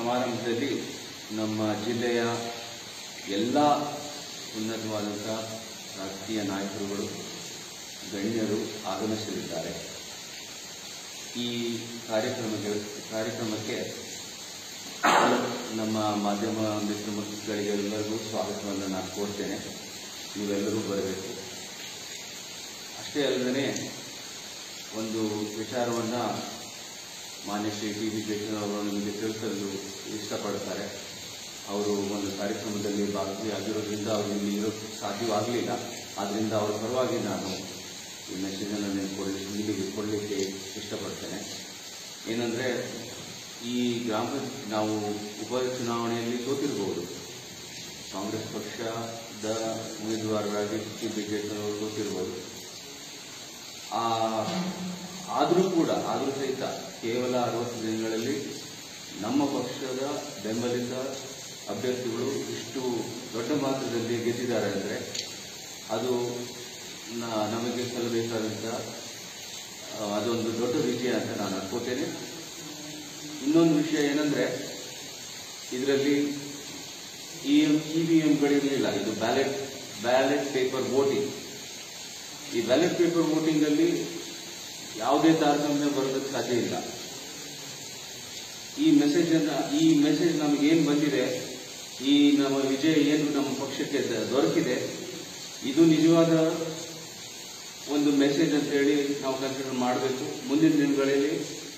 ಸಮಾರಂಭದಲ್ಲಿ ನಮ್ಮ ಜಿಲ್ಲೆಯ ಎಲ್ಲ ಉನ್ನತವಾದಂಥ ರಾಜಕೀಯ ನಾಯಕರುಗಳು ಗಣ್ಯರು ಆಗಮಿಸಲಿದ್ದಾರೆ ಈ ಕಾರ್ಯಕ್ರಮಕ್ಕೆ ಕಾರ್ಯಕ್ರಮಕ್ಕೆ ನಮ್ಮ ಮಾಧ್ಯಮ ಮಿತ್ರಗಳಿಗೆ ಎಲ್ಲರಿಗೂ ಸ್ವಾಗತವನ್ನು ನಾನು ಕೋರ್ತೇನೆ ನೀವೆಲ್ಲರೂ ಬರಬೇಕು ಅಷ್ಟೇ ಅಲ್ಲದೆ ಒಂದು ವಿಚಾರವನ್ನು ಮಾನ್ಯ ಶ್ರೀ ಟಿ ವಿ ಜಯಚಂದ್ರ ಅವರು ನಿಮಗೆ ತಿಳಿಸಲು ಇಷ್ಟಪಡ್ತಾರೆ ಅವರು ಒಂದು ಕಾರ್ಯಕ್ರಮದಲ್ಲಿ ಭಾಗಿಯಾಗಿರೋದ್ರಿಂದ ಅವರು ಇಲ್ಲಿ ಇರೋಕ್ಕೆ ಸಾಧ್ಯವಾಗಲಿಲ್ಲ ಆದ್ದರಿಂದ ಅವರ ಪರವಾಗಿ ನಾನು ಈ ಮೆಸೇಜನ್ನು నేను ಕೊಡಲಿ ನಿಮಗೆ ಕೊಡಲಿಕ್ಕೆ ಇಷ್ಟಪಡ್ತೇನೆ ಏನಂದರೆ ಈ ಗ್ರಾಮ ನಾವು ಉಪ ಚುನಾವಣೆಯಲ್ಲಿ ಸೋತಿರ್ಬೋದು ಕಾಂಗ್ರೆಸ್ ಪಕ್ಷದ ಉಮೇದುವಾರರಾಗಿ ಟಿ ಬಿ ಜಯಚಂದ್ರ ಅವರು ಸೋತಿರ್ಬೋದು ಆ ಆದರೂ ಕೂಡ ಆದರೂ ಸಹಿತ ಕೇವಲ ಅರವತ್ತು ದಿನಗಳಲ್ಲಿ ನಮ್ಮ ಪಕ್ಷದ ಬೆಂಬಲಿತ ಅಭ್ಯರ್ಥಿಗಳು ಇಷ್ಟು ದೊಡ್ಡ ಮಾತ್ರದಲ್ಲಿ ಗೆದ್ದಿದ್ದಾರೆ ಅಂದರೆ ಅದು ನ- ನಮಗೆ ಸಲ್ಲಬೇಕಾದಂಥ ಆ, ಅದೊಂದು ದೊಡ್ಡ ವಿಜಯ ಅಂತ ನಾನು ಅನ್ಕೋತೇನೆ ಇನ್ನೊಂದು ವಿಷಯ ಏನಂದ್ರೆ ಇದರಲ್ಲಿ ಇ ಎಂ ಇ ವಿ ಎಂಗಳಿರಲಿಲ್ಲ ಇದು ಬ್ಯಾಲೆಟ್ ಬ್ಯಾಲೆಟ್ ಪೇಪರ್ ವೋಟಿಂಗ್ ಈ ಬ್ಯಾಲೆಟ್ ಪೇಪರ್ ವೋಟಿಂಗ್ ಅಲ್ಲಿ ಯಾವುದೇ ತಾರತಮ್ಯ ಬರೋದಕ್ಕೆ ಸಾಧ್ಯ ಇಲ್ಲ ಈ ಮೆಸೇಜ್ ಅನ್ನ ಈ ಮೆಸೇಜ್ ನಮಗೆ ಏನು ಬಂದಿದೆ ಈ ನಮ್ಮ ವಿಜಯ ಏನು ನಮ್ಮ ಪಕ್ಷಕ್ಕೆ ದ- ದೊರಕಿದೆ ಇದು ನಿಜವಾದ ಒಂದು ಮೆಸೇಜ್ ಅಂತ ಹೇಳಿ ನಾವು ಕನ್ಸಿಡರ್ ಮಾಡಬೇಕು ಮುಂದಿನ ದಿನಗಳಲ್ಲಿ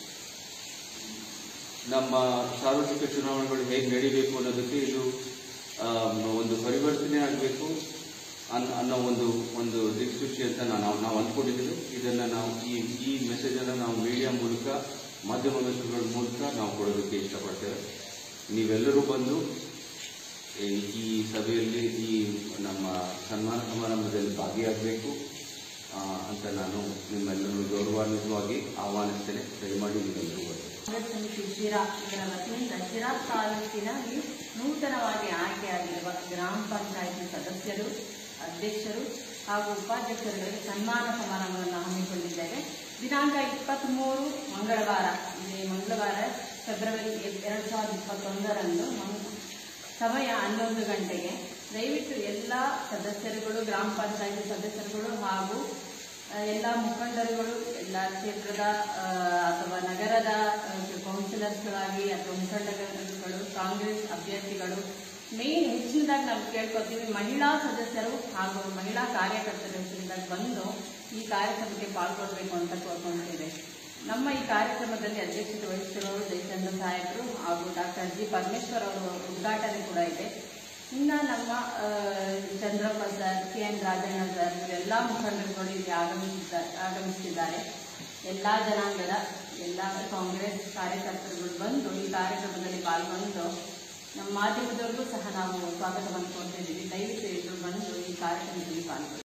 ನಮ್ಮ ಸಾರ್ವತ್ರಿಕ ಚುನಾವಣೆಗಳು ಹೇಗೆ ನಡೀಬೇಕು ಅನ್ನೋದಕ್ಕೆ ಇದು ಆ, ಒಂದು ಪರಿವರ್ತನೆ ಆಗಬೇಕು ಅನ್- ಅನ್ನೋ ಒಂದು ಒಂದು ದಿಕ್ಸೂಚಿ ಅಂತ ನಾವು ನಾವು ಅಂದ್ಕೊಂಡಿದ್ದೀವಿ ಇದನ್ನ ನಾವು ಈ ಈ ಮೆಸೇಜ್ ಅನ್ನ ನಾವು ಮೀಡಿಯಾ ಮೂಲಕ ಮಾಧ್ಯಮ ಮಿತ್ರಗಳ ಮೂಲಕ ನಾವು ಕೊಡೋದಕ್ಕೆ ಇಷ್ಟಪಡ್ತೇವೆ ನೀವೆಲ್ಲರೂ ಬಂದು ಈ- ಈ ಸಭೆಯಲ್ಲಿ ಈ ನಮ್ಮ ಸನ್ಮಾನ ಸಮಾರಂಭದಲ್ಲಿ ಭಾಗಿಯಾಗಬೇಕು ಆ, ಅಂತ ನಾನು ನಿಮ್ಮೆಲ್ಲರೂ ಗೌರವಾನ್ವಿತವಾಗಿ ಆಹ್ವಾನಿಸ್ತೇನೆ ದಯಮಾಡಿ ನೀವೆಲ್ಲರೂ ಬನ್ನಿ. ಕಾಂಗ್ರೆಸ್ ಸಮಿತಿ ಶಿರಾ ಇದರ ವತಿಯಿಂದ ಶಿರಾ ತಾಲೂಕಿನಲ್ಲಿ ನೂತನವಾಗಿ ಆಯ್ಕೆಯಾಗಿರುವ ಗ್ರಾಮ ಪಂಚಾಯಿತಿ ಸದಸ್ಯರು ಅಧ್ಯಕ್ಷರು ಹಾಗೂ ಉಪಾಧ್ಯಕ್ಷರುಗಳಿಗೆ ಸನ್ಮಾನ ಸಮಾರಂಭವನ್ನು ಹಮ್ಮಿಕೊಂಡಿದ್ದೇವೆ ದಿನಾಂಕ ಇಪ್ಪತ್ತ್ಮೂರು ಮಂಗಳವಾರ ಈ ಮಂಗಳವಾರ ಫೆಬ್ರವರಿ ಎರಡು ಸಾವಿರದ ಇಪ್ಪತ್ತೊಂದರಂದು ಮಂಗ್- ಸಮಯ ಹನ್ನೊಂದು ಗಂಟೆಗೆ ದಯವಿಟ್ಟು ಎಲ್ಲ ಸದಸ್ಯರುಗಳು ಗ್ರಾಮ ಪಂಚಾಯಿತಿ ಸದಸ್ಯರುಗಳು ಹಾಗೂ ಆ, ಎಲ್ಲ ಮುಖಂಡರುಗಳು ಎಲ್ಲ ಕ್ಷೇತ್ರದ ಆ, ಅಥವಾ ನಗರದ ಆ, ಕೌನ್ಸಿಲರ್ಸ್ಗಳಾಗಿ ಅಥವಾ ಮುಖಂಡರುಗಳು ಕಾಂಗ್ರೆಸ್ ಅಭ್ಯರ್ಥಿಗಳು ಮೇನ್ ಹೆಚ್ಚಿನದಾಗಿ ನಾವು ಕೇಳ್ಕೊತೀವಿ ಮಹಿಳಾ ಸದಸ್ಯರು ಹಾಗೂ ಮಹಿಳಾ ಕಾರ್ಯಕರ್ತರು ಹೆಚ್ಚಿನದಾಗಿ ಬಂದು ಈ ಕಾರ್ಯಕ್ರಮಕ್ಕೆ ಪಾಲ್ಗೊಳ್ಬೇಕು ಅಂತ ಕೋರ್ಕೊಂಡಿದ್ದೇವೆ ನಮ್ಮ ಈ ಕಾರ್ಯಕ್ರಮದಲ್ಲಿ ಅಧ್ಯಕ್ಷತೆ ವಹಿಸಿರೋರು ಜಯಚಂದ್ರ ಸಾಹೇಬರು ಹಾಗೂ ಡಾಕ್ಟರ್ ಜಿ ಪರಮೇಶ್ವರ್ ಅವರ ಉದ್ಘಾಟನೆ ಕೂಡ ಇದೆ ಇನ್ನು ನಮ್ಮ ಆ, Chandrappa sir K N Rajanna sir ಇವರೆಲ್ಲ ಮುಖಂಡರುಗಳು ಇಲ್ಲಿ ಆಗಮಿಸಿದ್ದಾರೆ ಆಗಮಿಸಿದ್ದಾರೆ ಎಲ್ಲ ಜನಾಂಗದ ಎಲ್ಲ ಕಾಂಗ್ರೆಸ್ ಕಾರ್ಯಕರ್ತರುಗಳು ಬಂದು ಈ ಕಾರ್ಯಕ್ರಮದಲ್ಲಿ ಪಾಲ್ಗೊಂಡು ನಮ್ಮ ಮಾಧ್ಯಮದವರಿಗೂ ಸಹ ನಾವು ಸ್ವಾಗತವನ್ನು ಕೊಡ್ತಿದ್ದೀವಿ ದಯವಿಟ್ಟು ಎಲ್ಲರೂ ಬಂದು ಈ ಕಾರ್ಯಕ್ರಮದಲ್ಲಿ ಪಾಲ್ಗೊಳ್ಳಿ